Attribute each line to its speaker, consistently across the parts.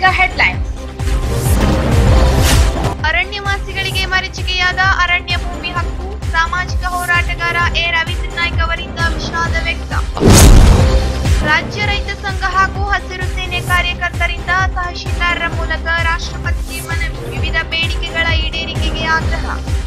Speaker 1: ಈಗ ಹೆಡ್ಲೈನ್ಸ್ ಅರಣ್ಯವಾಸಿಗಳಿಗೆ ಮರೀಚಿಕೆಯಾದ ಅರಣ್ಯ ಭೂಮಿ ಹಕ್ಕು ಸಾಮಾಜಿಕ ಹೋರಾಟಗಾರ ಎ ರವೀಂದ್ರ ನಾಯ್ಕ್ ಅವರಿಂದ ವಿಷಾದ ವ್ಯಕ್ತ ರಾಜ್ಯ ರೈತ ಸಂಘ ಹಾಗೂ ಹಸಿರು ಸೇನೆ ಕಾರ್ಯಕರ್ತರಿಂದ ತಹಶೀಲ್ದಾರರ ಮೂಲಕ ರಾಷ್ಟ್ರಪತಿಗೆ ಮನವಿ ವಿವಿಧ ಬೇಡಿಕೆಗಳ ಈಡೇರಿಕೆಗೆ ಆಗ್ರಹ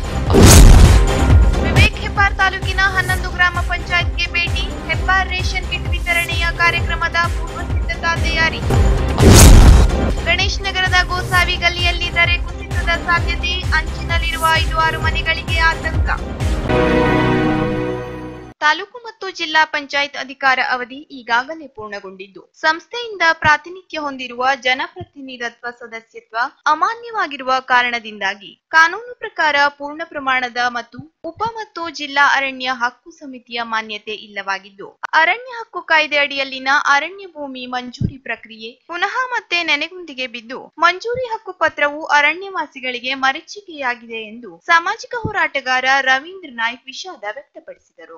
Speaker 1: ವಿವೇಕ್ ಹೆಬ್ಬಾರ್ ತಾಲೂಕಿನ ಹನ್ನೊಂದು ಗ್ರಾಮ ಪಂಚಾಯತ್ಗೆ ಭೇಟಿ ಹೆಬ್ಬಾರ್ ರೇಷನ್ ಕಿಟ್ ವಿತರಣೆಯ ಕಾರ್ಯಕ್ರಮದ ಪೂರ್ವ ಸಿದ್ಧತಾ ತಯಾರಿ ಗಣೇಶ್ ನಗರದ ಗೋಸಾವಿ ಗಲ್ಲಿಯಲ್ಲಿ ದರೆ ಕುಸಿತದ ಸಾಧ್ಯತೆ ಅಂಚಿನಲ್ಲಿರುವ ಐದು ಆರು ಮನೆಗಳಿಗೆ ಆತಂಕ ತಾಲೂಕು ಮತ್ತು ಜಿಲ್ಲಾ ಪಂಚಾಯತ್ ಅಧಿಕಾರ ಅವಧಿ ಈಗಾಗಲೇ ಪೂರ್ಣಗೊಂಡಿದ್ದು ಸಂಸ್ಥೆಯಿಂದ ಪ್ರಾತಿನಿಧ್ಯ ಹೊಂದಿರುವ ಜನಪ್ರತಿನಿಧಿತ್ವ ಸದಸ್ಯತ್ವ ಅಮಾನ್ಯವಾಗಿರುವ ಕಾರಣದಿಂದಾಗಿ ಕಾನೂನು ಪ್ರಕಾರ ಪೂರ್ಣ ಪ್ರಮಾಣದ ಮತ್ತು ಉಪ ಮತ್ತು ಜಿಲ್ಲಾ ಅರಣ್ಯ ಹಕ್ಕು ಸಮಿತಿಯ ಮಾನ್ಯತೆ ಇಲ್ಲವಾಗಿದ್ದು ಅರಣ್ಯ ಹಕ್ಕು ಕಾಯ್ದೆ ಅಡಿಯಲ್ಲಿನ ಅರಣ್ಯ ಭೂಮಿ ಮಂಜೂರಿ ಪ್ರಕ್ರಿಯೆ ಪುನಃ ಮತ್ತೆ ನೆನೆಗುಂದಿಗೆ ಬಿದ್ದು ಮಂಜೂರಿ ಹಕ್ಕು ಪತ್ರವು ಅರಣ್ಯವಾಸಿಗಳಿಗೆ ಮರೀಚಿಕೆಯಾಗಿದೆ ಎಂದು ಸಾಮಾಜಿಕ ಹೋರಾಟಗಾರ ರವೀಂದ್ರ ನಾಯ್ಕ್ ವಿಷಾದ ವ್ಯಕ್ತಪಡಿಸಿದರು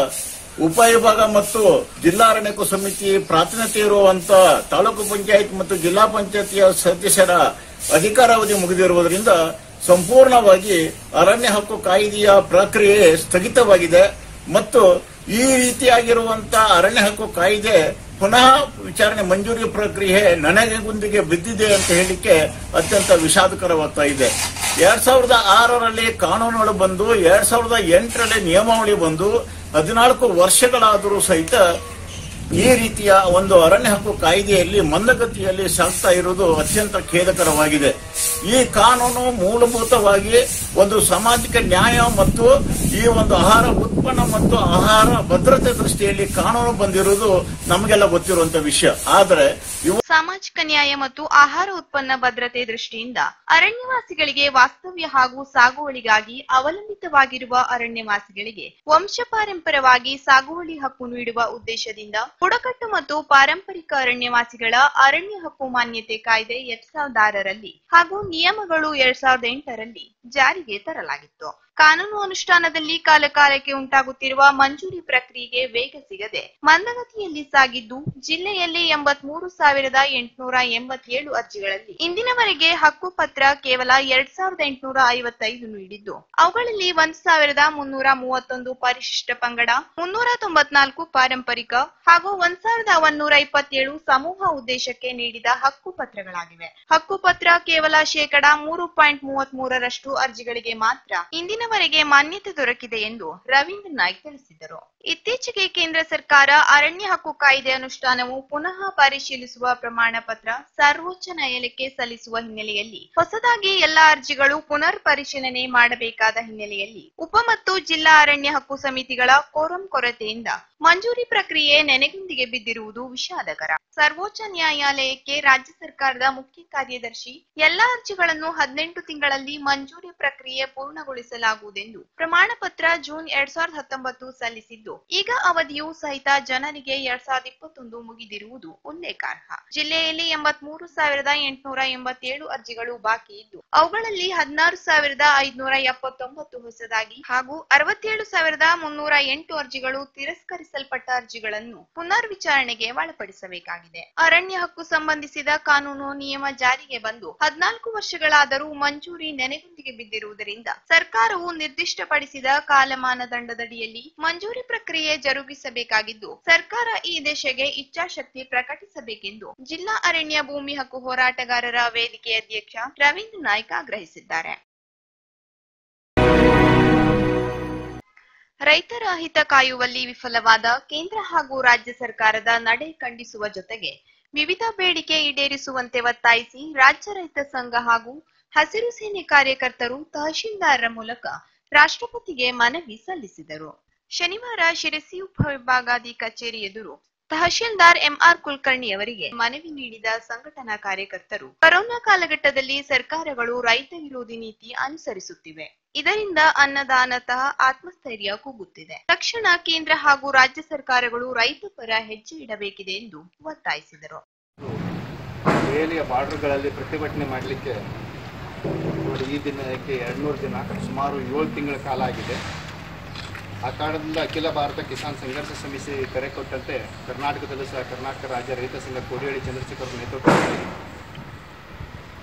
Speaker 2: ಉಪವಿಭಾಗ ಮತ್ತು ಜಿಲ್ಲಾ ಅರಣ್ಯಕ್ಕೂ ಸಮಿತಿ ಪ್ರಾತಿನಿಧ್ಯ ಇರುವಂತ ತಾಲೂಕು ಪಂಚಾಯತ್ ಮತ್ತು ಜಿಲ್ಲಾ ಪಂಚಾಯತಿಯ ಸದಸ್ಯರ ಅಧಿಕಾರಾವಧಿ ಮುಗಿದಿರುವುದರಿಂದ ಸಂಪೂರ್ಣವಾಗಿ ಅರಣ್ಯ ಹಕ್ಕು ಕಾಯ್ದೆಯ ಪ್ರಕ್ರಿಯೆ ಸ್ಥಗಿತವಾಗಿದೆ ಮತ್ತು ಈ ರೀತಿಯಾಗಿರುವಂತ ಅರಣ್ಯ ಹಕ್ಕು ಕಾಯ್ದೆ ಪುನಃ ವಿಚಾರಣೆ ಮಂಜೂರಿ ಪ್ರಕ್ರಿಯೆ ನನಗೆಗುಂದಿಗೆ ಬಿದ್ದಿದೆ ಅಂತ ಹೇಳಿಕ್ಕೆ ಅತ್ಯಂತ ವಿಷಾದಕರವಾಗ್ತಾ ಇದೆ ಎರಡ್ ಸಾವಿರದ ಆರರಲ್ಲಿ ಕಾನೂನುಗಳು ಬಂದು ಎರಡ್ ಸಾವಿರದ ಎಂಟರಲ್ಲಿ ನಿಯಮಾವಳಿ ಬಂದು ಹದಿನಾಲ್ಕು ವರ್ಷಗಳಾದರೂ ಸಹಿತ ಈ ರೀತಿಯ ಒಂದು ಅರಣ್ಯ ಹಕ್ಕು ಕಾಯ್ದೆಯಲ್ಲಿ ಮಂದಗತಿಯಲ್ಲಿ ಸಾಗ್ತಾ ಇರುವುದು ಅತ್ಯಂತ ಖೇದಕರವಾಗಿದೆ ಈ ಕಾನೂನು ಮೂಲಭೂತವಾಗಿ ಒಂದು ಸಾಮಾಜಿಕ ನ್ಯಾಯ ಮತ್ತು ಈ ಒಂದು ಆಹಾರ ಉತ್ಪನ್ನ ಮತ್ತು ಆಹಾರ ಭದ್ರತೆ ದೃಷ್ಟಿಯಲ್ಲಿ ಕಾನೂನು ಬಂದಿರುವುದು ನಮಗೆಲ್ಲ ಗೊತ್ತಿರುವಂತ ವಿಷಯ ಆದರೆ ಇವು
Speaker 1: ಸಾಮಾಜಿಕ ನ್ಯಾಯ ಮತ್ತು ಆಹಾರ ಉತ್ಪನ್ನ ಭದ್ರತೆ ದೃಷ್ಟಿಯಿಂದ ಅರಣ್ಯವಾಸಿಗಳಿಗೆ ವಾಸ್ತವ್ಯ ಹಾಗೂ ಸಾಗುವಳಿಗಾಗಿ ಅವಲಂಬಿತವಾಗಿರುವ ಅರಣ್ಯವಾಸಿಗಳಿಗೆ ವಂಶ ಪಾರಂಪರವಾಗಿ ಸಾಗುವಳಿ ಹಕ್ಕು ನೀಡುವ ಉದ್ದೇಶದಿಂದ ಬುಡಕಟ್ಟು ಮತ್ತು ಪಾರಂಪರಿಕ ಅರಣ್ಯವಾಸಿಗಳ ಅರಣ್ಯ ಹಕ್ಕು ಮಾನ್ಯತೆ ಕಾಯ್ದೆ ಎರಡ್ ಸಾವಿರದ ಆರರಲ್ಲಿ ಹಾಗೂ ನಿಯಮಗಳು ಎರಡ್ ಸಾವಿರದ ಎಂಟರಲ್ಲಿ ಜಾರಿಗೆ ತರಲಾಗಿತ್ತು ಕಾನೂನು ಅನುಷ್ಠಾನದಲ್ಲಿ ಕಾಲಕಾಲಕ್ಕೆ ಉಂಟಾಗುತ್ತಿರುವ ಮಂಜೂರಿ ಪ್ರಕ್ರಿಯೆಗೆ ವೇಗ ಸಿಗದೆ ಮಂದಗತಿಯಲ್ಲಿ ಸಾಗಿದ್ದು ಜಿಲ್ಲೆಯಲ್ಲಿ ಎಂಬತ್ಮೂರು ಸಾವಿರದ ಎಂಟುನೂರ ಎಂಬತ್ತೇಳು ಅರ್ಜಿಗಳಲ್ಲಿ ಇಂದಿನವರೆಗೆ ಹಕ್ಕು ಪತ್ರ ಕೇವಲ ಎರಡ್ ಸಾವಿರದ ಎಂಟುನೂರ ಐವತ್ತೈದು ನೀಡಿದ್ದು ಅವುಗಳಲ್ಲಿ ಒಂದ್ ಸಾವಿರದ ಮುನ್ನೂರ ಮೂವತ್ತೊಂದು ಪರಿಶಿಷ್ಟ ಪಂಗಡ ಮುನ್ನೂರ ತೊಂಬತ್ನಾಲ್ಕು ಪಾರಂಪರಿಕ ಹಾಗೂ ಒಂದ್ ಸಾವಿರದ ಒಂದೂರ ಇಪ್ಪತ್ತೇಳು ಸಮೂಹ ಉದ್ದೇಶಕ್ಕೆ ನೀಡಿದ ಹಕ್ಕು ಪತ್ರಗಳಾಗಿವೆ ಹಕ್ಕು ಪತ್ರ ಕೇವಲ ಶೇಕಡ ಮೂರು ಪಾಯಿಂಟ್ ಮೂವತ್ತ್ ಮೂರರಷ್ಟು ಅರ್ಜಿಗಳಿಗೆ ಮಾತ್ರ ಇಂದಿನವರೆಗೆ ಮಾನ್ಯತೆ ದೊರಕಿದೆ ಎಂದು ರವೀಂದ್ರ ನಾಯ್ಕ್ ತಿಳಿಸಿದರು ಇತ್ತೀಚೆಗೆ ಕೇಂದ್ರ ಸರ್ಕಾರ ಅರಣ್ಯ ಹಕ್ಕು ಕಾಯ್ದೆ ಅನುಷ್ಠಾನವು ಪುನಃ ಪರಿಶೀಲಿಸುವ ಪ್ರಮಾಣ ಪತ್ರ ಸರ್ವೋಚ್ಚ ನ್ಯಾಯಾಲಯಕ್ಕೆ ಸಲ್ಲಿಸುವ ಹಿನ್ನೆಲೆಯಲ್ಲಿ ಹೊಸದಾಗಿ ಎಲ್ಲಾ ಅರ್ಜಿಗಳು ಪುನರ್ ಪರಿಶೀಲನೆ ಮಾಡಬೇಕಾದ ಹಿನ್ನೆಲೆಯಲ್ಲಿ ಉಪ ಮತ್ತು ಜಿಲ್ಲಾ ಅರಣ್ಯ ಹಕ್ಕು ಸಮಿತಿಗಳ ಕೋರಂ ಕೊರತೆಯಿಂದ ಮಂಜೂರಿ ಪ್ರಕ್ರಿಯೆ ನೆನೆಗುಂದಿಗೆ ಬಿದ್ದಿರುವುದು ವಿಷಾದಕರ ಸರ್ವೋಚ್ಚ ನ್ಯಾಯಾಲಯಕ್ಕೆ ರಾಜ್ಯ ಸರ್ಕಾರದ ಮುಖ್ಯ ಕಾರ್ಯದರ್ಶಿ ಎಲ್ಲಾ ಅರ್ಜಿಗಳನ್ನು ಹದಿನೆಂಟು ತಿಂಗಳಲ್ಲಿ ಮಂಜೂರಿ ಪ್ರಕ್ರಿಯೆ ಪೂರ್ಣಗೊಳಿಸಲಾಗುವುದೆಂದು ಪ್ರಮಾಣ ಪತ್ರ ಜೂನ್ ಎರಡ್ ಸಾವಿರದ ಹತ್ತೊಂಬತ್ತು ಸಲ್ಲಿಸಿದ್ದು ಈಗ ಅವಧಿಯು ಸಹಿತ ಜನರಿಗೆ ಎರಡ್ ಸಾವಿರದ ಇಪ್ಪತ್ತೊಂದು ಮುಗಿದಿರುವುದು ಉಲ್ಲೇಖಾರ್ಹ ಜಿಲ್ಲೆಯಲ್ಲಿ ಎಂಬತ್ಮೂರು ಸಾವಿರದ ಎಂಟುನೂರ ಎಂಬತ್ತೇಳು ಅರ್ಜಿಗಳು ಬಾಕಿ ಇದ್ದು ಅವುಗಳಲ್ಲಿ ಹದಿನಾರು ಸಾವಿರದ ಐದುನೂರ ಎಪ್ಪತ್ತೊಂಬತ್ತು ಹೊಸದಾಗಿ ಹಾಗೂ ಅರವತ್ತೇಳು ಸಾವಿರದ ಮುನ್ನೂರ ಎಂಟು ಅರ್ಜಿಗಳು ತಿರಸ್ಕರಿಸಲ್ಪಟ್ಟ ಅರ್ಜಿಗಳನ್ನು ಪುನರ್ ವಿಚಾರಣೆಗೆ ಒಳಪಡಿಸಬೇಕಾಗಿದೆ ಅರಣ್ಯ ಹಕ್ಕು ಸಂಬಂಧಿಸಿದ ಕಾನೂನು ನಿಯಮ ಜಾರಿಗೆ ಬಂದು ಹದಿನಾಲ್ಕು ವರ್ಷಗಳಾದರೂ ಮಂಜೂರಿ ನೆನೆಗುಂದಿಗೆ ಬಿದ್ದಿರುವುದರಿಂದ ಸರ್ಕಾರವು ನಿರ್ದಿಷ್ಟಪಡಿಸಿದ ಕಾಲಮಾನದಂಡದಡಿಯಲ್ಲಿ ಮಂಜೂರಿ ಪ್ರಕ್ರಿಯೆ ಜರುಗಿಸಬೇಕಾಗಿದ್ದು ಸರ್ಕಾರ ಈ ದಿಶೆಗೆ ಇಚ್ಛಾಶಕ್ತಿ ಪ್ರಕಟಿಸಬೇಕೆಂದು ಜಿಲ್ಲಾ ಅರಣ್ಯ ಭೂಮಿ ಹಕ್ಕು ಹೋರಾಟಗಾರರ ವೇದಿಕೆ ಅಧ್ಯಕ್ಷ ರವೀಂದ್ರ ನಾಯ್ಕ್ ಆಗ್ರಹಿಸಿದ್ದಾರೆ ರೈತರ ಹಿತ ಕಾಯುವಲ್ಲಿ ವಿಫಲವಾದ ಕೇಂದ್ರ ಹಾಗೂ ರಾಜ್ಯ ಸರ್ಕಾರದ ನಡೆ ಖಂಡಿಸುವ ಜೊತೆಗೆ ವಿವಿಧ ಬೇಡಿಕೆ ಈಡೇರಿಸುವಂತೆ ಒತ್ತಾಯಿಸಿ ರಾಜ್ಯ ರೈತ ಸಂಘ ಹಾಗೂ ಹಸಿರು ಸೇನೆ ಕಾರ್ಯಕರ್ತರು ತಹಶೀಲ್ದಾರರ ಮೂಲಕ ರಾಷ್ಟ್ರಪತಿಗೆ ಮನವಿ ಸಲ್ಲಿಸಿದರು ಶನಿವಾರ ಶಿರಸಿ ಉಪವಿಭಾಗಾಧಿ ಕಚೇರಿ ಎದುರು ತಹಶೀಲ್ದಾರ್ ಎಂಆರ್ ಕುಲಕರ್ಣಿ ಅವರಿಗೆ ಮನವಿ ನೀಡಿದ ಸಂಘಟನಾ ಕಾರ್ಯಕರ್ತರು ಕೊರೋನಾ ಕಾಲಘಟ್ಟದಲ್ಲಿ ಸರ್ಕಾರಗಳು ರೈತ ವಿರೋಧಿ ನೀತಿ ಅನುಸರಿಸುತ್ತಿವೆ ಇದರಿಂದ ಅನ್ನದಾನತಃ ಆತ್ಮಸ್ಥೈರ್ಯ ಕುಗ್ಗುತ್ತಿದೆ ತಕ್ಷಣ ಕೇಂದ್ರ ಹಾಗೂ ರಾಜ್ಯ ಸರ್ಕಾರಗಳು ರೈತ ಪರ ಹೆಜ್ಜೆ ಇಡಬೇಕಿದೆ ಎಂದು ಒತ್ತಾಯಿಸಿದರು
Speaker 3: ದೆಹಲಿಯ ಬಾರ್ಡರ್ಗಳಲ್ಲಿ ಪ್ರತಿಭಟನೆ ಮಾಡಲಿಕ್ಕೆ ನೋಡಿ ಈ ದಿನಕ್ಕೆ ಎರಡು ಮೂರು ದಿನ ಸುಮಾರು ಏಳು ತಿಂಗಳ ಕಾಲ ಆಗಿದೆ ಆ ಕಾರಣದಿಂದ ಅಖಿಲ ಭಾರತ ಕಿಸಾನ್ ಸಂಘರ್ಷ ಸಮಿತಿ ಕರೆ ಕೊಟ್ಟಂತೆ ಕರ್ನಾಟಕದಲ್ಲೂ ಸಹ ಕರ್ನಾಟಕ ರಾಜ್ಯ ರೈತ ಸಂಘ ಕೋಡಿಹಳ್ಳಿ ಚಂದ್ರಶೇಖರ್ ನೇತೃತ್ವದಲ್ಲಿ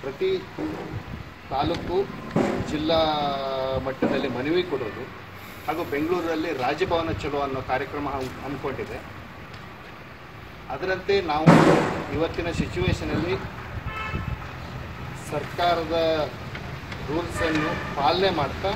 Speaker 3: ಪ್ರತಿ ತಾಲೂಕು ಜಿಲ್ಲಾ ಮಟ್ಟದಲ್ಲಿ ಮನವಿ ಕೊಡೋದು ಹಾಗೂ ಬೆಂಗಳೂರಲ್ಲಿ ರಾಜಭವನ ಚಲೋ ಅನ್ನೋ ಕಾರ್ಯಕ್ರಮ ಹಮ್- ಹಮ್ಮಿಕೊಂಡಿದೆ ಅದರಂತೆ ನಾವು ಇವತ್ತಿನ ಸಿಚುವೇಶನಲ್ಲಿ ಸರ್ಕಾರದ ರೂಲ್ಸನ್ನು ಪಾಲನೆ ಮಾಡ್ತಾ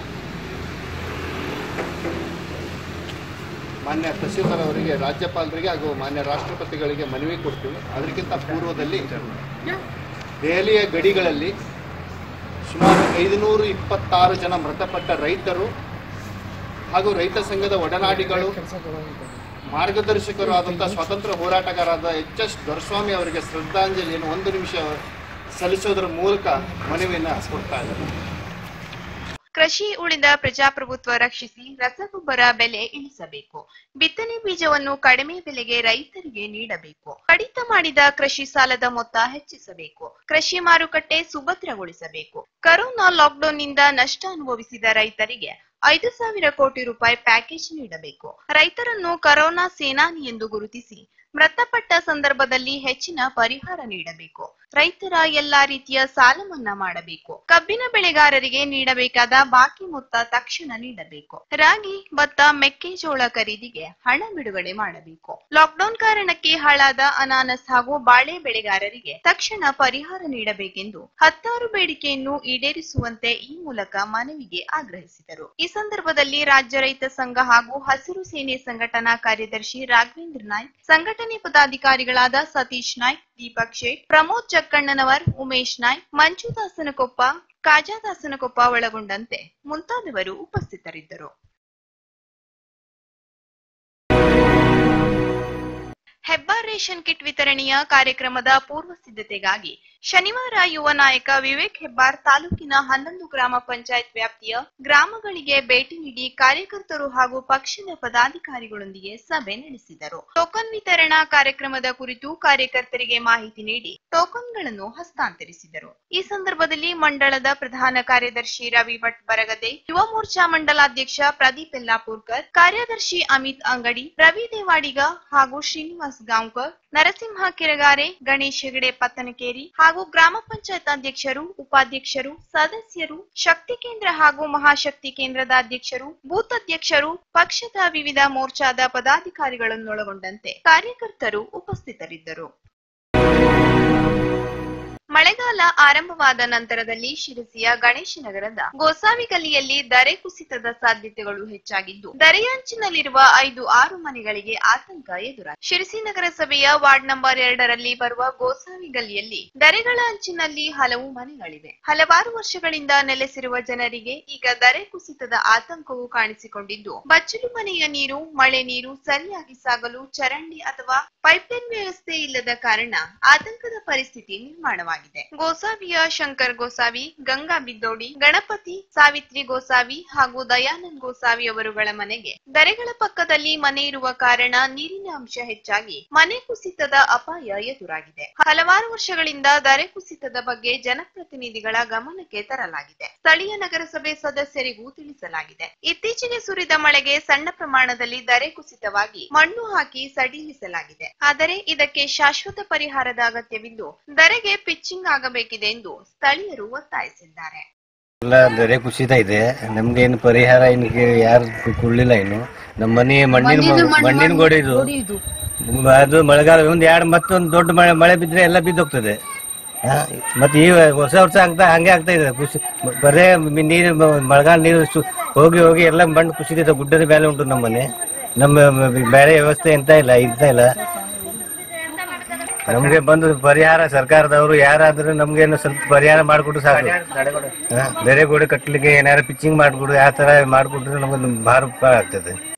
Speaker 3: ಮಾನ್ಯ ತಹಸೀಲ್ದಾರ್ ಅವರಿಗೆ ರಾಜ್ಯಪಾಲರಿಗೆ ಹಾಗೂ ಮಾನ್ಯ ರಾಷ್ಟ್ರಪತಿಗಳಿಗೆ ಮನವಿ ಕೊಡ್ತೀವಿ ಅದಕ್ಕಿಂತ ಪೂರ್ವದಲ್ಲಿ ದೆಹಲಿಯ ಗಡಿಗಳಲ್ಲಿ ಸುಮಾರು ಐದುನೂರು ಇಪ್ಪತ್ತಾರು ಜನ ಮೃತಪಟ್ಟ ರೈತರು ಹಾಗೂ ರೈತ ಸಂಘದ ಒಡನಾಡಿಗಳು ಮಾರ್ಗದರ್ಶಕರು ಆದಂಥ ಸ್ವಾತಂತ್ರ್ಯ ಹೋರಾಟಗಾರರಾದ ಎಚ್ ಎಸ್ ದೊರಸ್ವಾಮಿ ಅವರಿಗೆ ಶ್ರದ್ಧಾಂಜಲಿಯನ್ನು ಒಂದು ನಿಮಿಷ ಸಲ್ಲಿಸೋದರ ಮೂಲಕ ಮನವಿಯನ್ನು ಕೊಡ್ತಾ ಇದ್ದಾರೆ
Speaker 1: ಕೃಷಿ ಉಳಿದ ಪ್ರಜಾಪ್ರಭುತ್ವ ರಕ್ಷಿಸಿ ರಸಗೊಬ್ಬರ ಬೆಲೆ ಇಳಿಸಬೇಕು ಬಿತ್ತನೆ ಬೀಜವನ್ನು ಕಡಿಮೆ ಬೆಲೆಗೆ ರೈತರಿಗೆ ನೀಡಬೇಕು ಕಡಿತ ಮಾಡಿದ ಕೃಷಿ ಸಾಲದ ಮೊತ್ತ ಹೆಚ್ಚಿಸಬೇಕು ಕೃಷಿ ಮಾರುಕಟ್ಟೆ ಸುಭದ್ರಗೊಳಿಸಬೇಕು ಕರೋನಾ ಲಾಕ್ಡೌನ್ನಿಂದ ನಷ್ಟ ಅನುಭವಿಸಿದ ರೈತರಿಗೆ ಐದು ಸಾವಿರ ಕೋಟಿ ರೂಪಾಯಿ ಪ್ಯಾಕೇಜ್ ನೀಡಬೇಕು ರೈತರನ್ನು ಕರೋನಾ ಸೇನಾನಿ ಎಂದು ಗುರುತಿಸಿ ಮೃತಪಟ್ಟ ಸಂದರ್ಭದಲ್ಲಿ ಹೆಚ್ಚಿನ ಪರಿಹಾರ ನೀಡಬೇಕು ರೈತರ ಎಲ್ಲಾ ರೀತಿಯ ಸಾಲ ಮನ್ನಾ ಮಾಡಬೇಕು ಕಬ್ಬಿನ ಬೆಳೆಗಾರರಿಗೆ ನೀಡಬೇಕಾದ ಬಾಕಿ ಮೊತ್ತ ತಕ್ಷಣ ನೀಡಬೇಕು ರಾಗಿ ಭತ್ತ ಮೆಕ್ಕೆಜೋಳ ಖರೀದಿಗೆ ಹಣ ಬಿಡುಗಡೆ ಮಾಡಬೇಕು ಲಾಕ್ಡೌನ್ ಕಾರಣಕ್ಕೆ ಹಾಳಾದ ಅನಾನಸ್ ಹಾಗೂ ಬಾಳೆ ಬೆಳೆಗಾರರಿಗೆ ತಕ್ಷಣ ಪರಿಹಾರ ನೀಡಬೇಕೆಂದು ಹತ್ತಾರು ಬೇಡಿಕೆಯನ್ನು ಈಡೇರಿಸುವಂತೆ ಈ ಮೂಲಕ ಮನವಿಗೆ ಆಗ್ರಹಿಸಿದರು ಈ ಸಂದರ್ಭದಲ್ಲಿ ರಾಜ್ಯ ರೈತ ಸಂಘ ಹಾಗೂ ಹಸಿರು ಸೇನೆ ಸಂಘಟನಾ ಕಾರ್ಯದರ್ಶಿ ರಾಘವೇಂದ್ರ ನಾಯ್ಕ್ ಸಂಘಟನೆ ಪದಾಧಿಕಾರಿಗಳಾದ ಸತೀಶ್ ನಾಯ್ಕ್ ದೀಪಕ್ ಶೇಟ್ ಪ್ರಮೋದ್ ಜಕ್ಕಣ್ಣನವರ್ ಉಮೇಶ್ ನಾಯ್ಕ್ ಮಂಜು ದಾಸನಕೊಪ್ಪ ಕಾಜಾ ದಾಸನಕೊಪ್ಪ ಒಳಗೊಂಡಂತೆ ಮುಂತಾದವರು ಉಪಸ್ಥಿತರಿದ್ದರು ಹೆಬ್ಬಾರ್ ರೇಷನ್ ಕಿಟ್ ವಿತರಣೆಯ ಕಾರ್ಯಕ್ರಮದ ಪೂರ್ವ ಸಿದ್ಧತೆಗಾಗಿ ಶನಿವಾರ ಯುವ ನಾಯಕ ವಿವೇಕ್ ಹೆಬ್ಬಾರ್ ತಾಲೂಕಿನ ಹನ್ನೊಂದು ಗ್ರಾಮ ಪಂಚಾಯತ್ ವ್ಯಾಪ್ತಿಯ ಗ್ರಾಮಗಳಿಗೆ ಭೇಟಿ ನೀಡಿ ಕಾರ್ಯಕರ್ತರು ಹಾಗೂ ಪಕ್ಷದ ಪದಾಧಿಕಾರಿಗಳೊಂದಿಗೆ ಸಭೆ ನಡೆಸಿದರು ಟೋಕನ್ ವಿತರಣಾ ಕಾರ್ಯಕ್ರಮದ ಕುರಿತು ಕಾರ್ಯಕರ್ತರಿಗೆ ಮಾಹಿತಿ ನೀಡಿ ಟೋಕನ್ಗಳನ್ನು ಹಸ್ತಾಂತರಿಸಿದರು ಈ ಸಂದರ್ಭದಲ್ಲಿ ಮಂಡಳದ ಪ್ರಧಾನ ಕಾರ್ಯದರ್ಶಿ ರವಿ ಭಟ್ ಬರಗದೆ ಯುವ ಮೋರ್ಚಾ ಮಂಡಲಾಧ್ಯಕ್ಷ ಪ್ರದೀಪ್ ಯಲ್ಲಾಪುರ್ಕರ್ ಕಾರ್ಯದರ್ಶಿ ಅಮಿತ್ ಅಂಗಡಿ ರವಿ ದೇವಾಡಿಗ ಹಾಗೂ ಶ್ರೀನಿವಾಸ್ ಗಾಂವ್ಕರ್ ನರಸಿಂಹ ಕಿರಗಾರೆ ಗಣೇಶ್ ಹೆಗಡೆ ಪತ್ತನಕೇರಿ ಹಾಗೂ ಗ್ರಾಮ ಪಂಚಾಯತ್ ಅಧ್ಯಕ್ಷರು ಉಪಾಧ್ಯಕ್ಷರು ಸದಸ್ಯರು ಶಕ್ತಿ ಕೇಂದ್ರ ಹಾಗೂ ಮಹಾಶಕ್ತಿ ಕೇಂದ್ರದ ಅಧ್ಯಕ್ಷರು ಬೂತ್ ಅಧ್ಯಕ್ಷರು ಪಕ್ಷದ ವಿವಿಧ ಮೋರ್ಚಾದ ಪದಾಧಿಕಾರಿಗಳನ್ನೊಳಗೊಂಡಂತೆ ಕಾರ್ಯಕರ್ತರು ಉಪಸ್ಥಿತರಿದ್ದರು ಮಳೆಗಾಲ ಆರಂಭವಾದ ನಂತರದಲ್ಲಿ ಶಿರಸಿಯ ಗಣೇಶ ನಗರದ ಗೋಸಾವಿ ಗಲ್ಲಿಯಲ್ಲಿ ದರೆ ಕುಸಿತದ ಸಾಧ್ಯತೆಗಳು ಹೆಚ್ಚಾಗಿದ್ದು ದರೆಯಂಚಿನಲ್ಲಿರುವ ಐದು ಆರು ಮನೆಗಳಿಗೆ ಆತಂಕ ಎದುರಾಗಿದೆ ಶಿರಸಿ ನಗರಸಭೆಯ ವಾರ್ಡ್ ನಂಬರ್ ಎರಡರಲ್ಲಿ ಬರುವ ಗೋಸಾವಿ ಗಲ್ಲಿಯಲ್ಲಿ ದರೆಗಳ ಅಂಚಿನಲ್ಲಿ ಹಲವು ಮನೆಗಳಿವೆ ಹಲವಾರು ವರ್ಷಗಳಿಂದ ನೆಲೆಸಿರುವ ಜನರಿಗೆ ಈಗ ದರೆ ಕುಸಿತದ ಆತಂಕವು ಕಾಣಿಸಿಕೊಂಡಿದ್ದು ಬಚ್ಚಲು ಮನೆಯ ನೀರು ಮಳೆ ನೀರು ಸರಿಯಾಗಿ ಸಾಗಲು ಚರಂಡಿ ಅಥವಾ ಪೈಪ್ಲೈನ್ ವ್ಯವಸ್ಥೆ ಇಲ್ಲದ ಕಾರಣ ಆತಂಕದ ಪರಿಸ್ಥಿತಿ ನಿರ್ಮಾಣವಾಗಿದೆ ಗೋಸಾವಿಯ ಶಂಕರ್ ಗೋಸಾವಿ ಗಂಗಾ ಬಿದ್ದೋಡಿ ಗಣಪತಿ ಸಾವಿತ್ರಿ ಗೋಸಾವಿ ಹಾಗೂ ದಯಾನಂದ್ ಗೋಸಾವಿ ಅವರುಗಳ ಮನೆಗೆ ದರೆಗಳ ಪಕ್ಕದಲ್ಲಿ ಮನೆ ಇರುವ ಕಾರಣ ನೀರಿನ ಅಂಶ ಹೆಚ್ಚಾಗಿ ಮನೆ ಕುಸಿತದ ಅಪಾಯ ಎದುರಾಗಿದೆ ಹಲವಾರು ವರ್ಷಗಳಿಂದ ದರೆ ಕುಸಿತದ ಬಗ್ಗೆ ಜನಪ್ರತಿನಿಧಿಗಳ ಗಮನಕ್ಕೆ ತರಲಾಗಿದೆ ಸ್ಥಳೀಯ ನಗರಸಭೆ ಸದಸ್ಯರಿಗೂ ತಿಳಿಸಲಾಗಿದೆ ಇತ್ತೀಚೆಗೆ ಸುರಿದ ಮಳೆಗೆ ಸಣ್ಣ ಪ್ರಮಾಣದಲ್ಲಿ ದರೆ ಕುಸಿತವಾಗಿ ಮಣ್ಣು ಹಾಕಿ ಸಡಿಲಿಸಲಾಗಿದೆ ಆದರೆ ಇದಕ್ಕೆ ಶಾಶ್ವತ ಪರಿಹಾರದ ಅಗತ್ಯವಿದ್ದು ದರೆಗೆ ಪಿಚ್ಚಿಂಗ್ ಆಗಬೇಕಿದೆ ಎಂದು ಸ್ಥಳೀಯರು ಒತ್ತಾಯಿಸಿದ್ದಾರೆ
Speaker 4: ಎಲ್ಲ ದೊರೆ ಕುಸಿತ ಇದೆ ನಮ್ಗೆ ಏನು ಪರಿಹಾರ ಏನು ಯಾರು ಕೊಡ್ಲಿಲ್ಲ ಇನ್ನು ನಮ್ಮ ಮನೆ ಮಣ್ಣಿನ ಮಣ್ಣಿನ ಗೋಡೆ ಇದು ಅದು ಮಳೆಗಾಲ ಒಂದ್ ಎರಡು ಮತ್ತೊಂದು ದೊಡ್ಡ ಮಳೆ ಮಳೆ ಬಿದ್ರೆ ಎಲ್ಲ ಬಿದ್ದೋಗ್ತದೆ ಹಾ, ಮತ್ತೆ ಈ ಹೊಸ ವರ್ಷ ಆಗ್ತಾ ಹಂಗೆ ಆಗ್ತಾ ಇದೆ ಕುಸಿ ಬರೇ ಮಿ- ನೀರು ಮ- ಮಳೆಗಾಲ ನೀರು ಸು- ಹೋಗಿ ಹೋಗಿ ಎಲ್ಲ ಮಣ್ಣು ಕುಸಿದಿದೆ ಗುಡ್ಡದ ಮೇಲೆ ಉಂಟು ನಮ್ಮ ಮನೆ ನಮ್ಮ ಮ- ಬೇರೆ ವ್ಯವಸ್ಥೆ ಎಂತ ಇಲ್ಲ ಇಂತ ಇಲ್ಲ ನಮ್ಗೆ ಬಂದು ಪರಿಹಾರ ಸರ್ಕಾರದವರು ಯಾರಾದ್ರೂ ನಮ್ಗೇನು ಸ್ವಲ್ಪ ಪರಿಹಾರ ಮಾಡಿಕೊಟ್ಟು ಸಾಕು ಹಾ, ಬೇರೆ ಗೋಡೆ ಕಟ್ಟಲಿಕ್ಕೆ ಏನಾರು ಪಿಚ್ಚಿಂಗ್ ಮಾಡಿಕೊಡು ಆ ತರ ಮಾಡಿಕೊಟ್ರೆ ನಮ್ಗೆ ಭಾಳ ಉಪಕಾರ ಆಗ್ತದೆ